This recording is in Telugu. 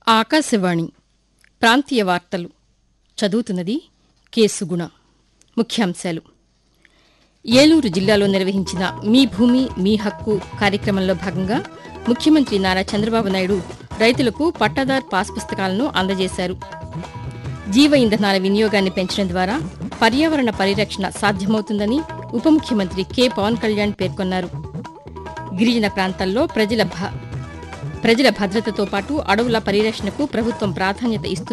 ఆకాశవాణి ప్రాంతీయ వార్తలు చదువుతున్నది కె సుగుణ ముఖ్యాంశాలు ఏలూరు జిల్లాలో నిర్వహించిన మీ భూమి మీ హక్కు కార్యక్రమంలో భాగంగా ముఖ్యమంత్రి నారా చంద్రబాబు నాయుడు రైతులకు పట్టాదార్ పాస్ పుస్తకాలను అందజేశారు జీవ ఇంధనాల వినియోగాన్ని పెంచడం ద్వారా పర్యావరణ పరిరక్షణ సాధ్యమవుతుందని ఉప ముఖ్యమంత్రి కె పవన్ కళ్యాణ్ పేర్కొన్నారు గిరిజన ప్రాంతాల్లో ప్రజల భ- ప్రజల భద్రతతో పాటు అడవుల పరిరక్షణకు ప్రభుత్వం ప్రాధాన్యత ఇస్తుంది